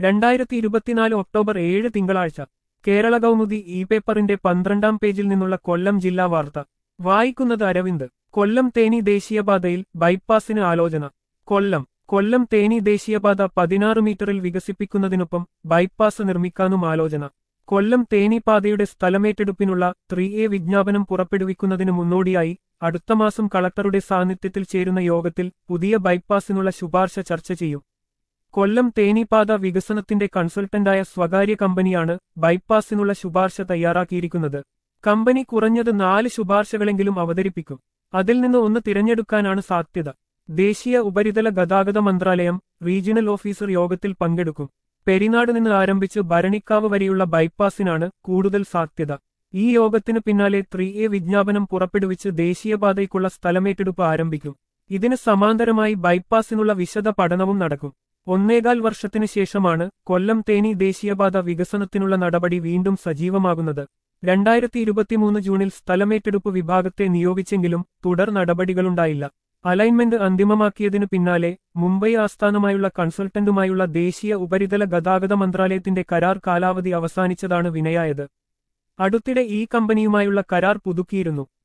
രണ്ടായിരത്തി ഇരുപത്തിനാല് ഒക്ടോബർ ഏഴ് തിങ്കളാഴ്ച കേരള കൗമുദി ഇ പേപ്പറിന്റെ പന്ത്രണ്ടാം പേജിൽ നിന്നുള്ള കൊല്ലം ജില്ലാ വാർത്ത വായിക്കുന്നത് അരവിന്ദ് കൊല്ലം തേനി ദേശീയപാതയിൽ ബൈപ്പാസിന് ആലോചന കൊല്ലം കൊല്ലം തേനി ദേശീയപാത പതിനാറ് മീറ്ററിൽ വികസിപ്പിക്കുന്നതിനൊപ്പം ബൈപ്പാസ് നിർമ്മിക്കാനും ആലോചന കൊല്ലം തേനി പാതയുടെ സ്ഥലമേറ്റെടുപ്പിനുള്ള ത്രീ എ വിജ്ഞാപനം പുറപ്പെടുവിക്കുന്നതിന് മുന്നോടിയായി അടുത്ത മാസം കളക്ടറുടെ സാന്നിധ്യത്തിൽ ചേരുന്ന യോഗത്തിൽ പുതിയ ബൈപ്പാസിനുള്ള ശുപാർശ ചർച്ച ചെയ്യും കൊല്ലം തേനിപാത വികസനത്തിന്റെ കൺസൾട്ടന്റായ സ്വകാര്യ കമ്പനിയാണ് ബൈപ്പാസിനുള്ള ശുപാർശ തയ്യാറാക്കിയിരിക്കുന്നത് കമ്പനി കുറഞ്ഞത് നാല് ശുപാർശകളെങ്കിലും അവതരിപ്പിക്കും അതിൽ നിന്ന് ഒന്ന് തിരഞ്ഞെടുക്കാനാണ് സാധ്യത ദേശീയ ഉപരിതല ഗതാഗത മന്ത്രാലയം റീജിയണൽ ഓഫീസർ യോഗത്തിൽ പങ്കെടുക്കും പെരിനാട് നിന്ന് ആരംഭിച്ച് ഭരണിക്കാവ് വരെയുള്ള ബൈപ്പാസിനാണ് കൂടുതൽ സാധ്യത ഈ യോഗത്തിന് പിന്നാലെ ത്രീ എ വിജ്ഞാപനം പുറപ്പെടുവിച്ച് ദേശീയപാതയ്ക്കുള്ള സ്ഥലമേറ്റെടുപ്പ് ആരംഭിക്കും ഇതിന് സമാന്തരമായി ബൈപ്പാസിനുള്ള വിശദ പഠനവും നടക്കും ഒന്നേകാൽ വർഷത്തിനു ശേഷമാണ് കൊല്ലം തേനി ദേശീയപാത വികസനത്തിനുള്ള നടപടി വീണ്ടും സജീവമാകുന്നത് രണ്ടായിരത്തി ഇരുപത്തിമൂന്ന് ജൂണിൽ സ്ഥലമേറ്റെടുപ്പ് വിഭാഗത്തെ നിയോഗിച്ചെങ്കിലും തുടർ നടപടികളുണ്ടായില്ല അലൈൻമെന്റ് അന്തിമമാക്കിയതിനു പിന്നാലെ മുംബൈ ആസ്ഥാനമായുള്ള കൺസൾട്ടന്റുമായുള്ള ദേശീയ ഉപരിതല ഗതാഗത മന്ത്രാലയത്തിന്റെ കരാർ കാലാവധി അവസാനിച്ചതാണ് വിനയായത് അടുത്തിടെ ഈ കമ്പനിയുമായുള്ള കരാർ പുതുക്കിയിരുന്നു